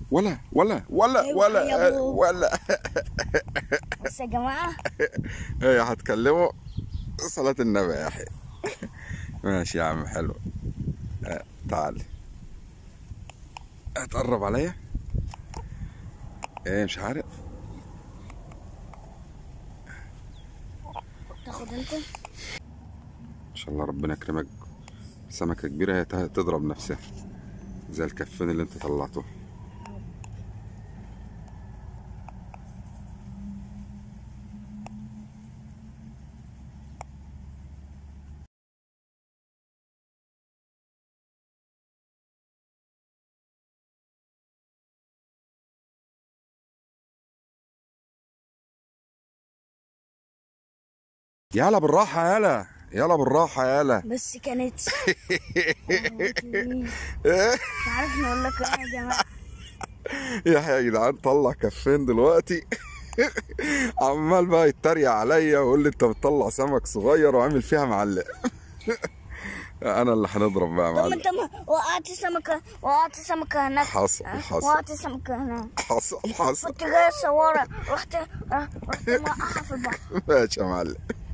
ولا ولا ولا أيوة ولا يا أبو. ولا بس يا جماعه هي هتكلمه صلاة النبي يا أخي ماشي يا عم حلو آه، تعال هتقرب عليا ايه مش عارف تاخد انت ان شاء الله ربنا يكرمك سمكة كبيرة هي ته- تضرب نفسها زي الكفين اللي انت طلعته يلا بالراحة يلا يلا بالراحة يلا بس كانت مش ايه عارف نقول لك ايه يا جماعه يا جدعان طلع كفين دلوقتي عمال بقى يتريق عليا ويقول لي انت بتطلع سمك صغير وعامل فيها معلق انا اللي هنضرب بقى يا طب معلم انت ما وقعت سمكه وقعت سمكه هناك حصل حصل وقعت سمكه هناك حصل حصل كنت جاي اصورها رحت رحت موقعها في البحر ماشي يا معلم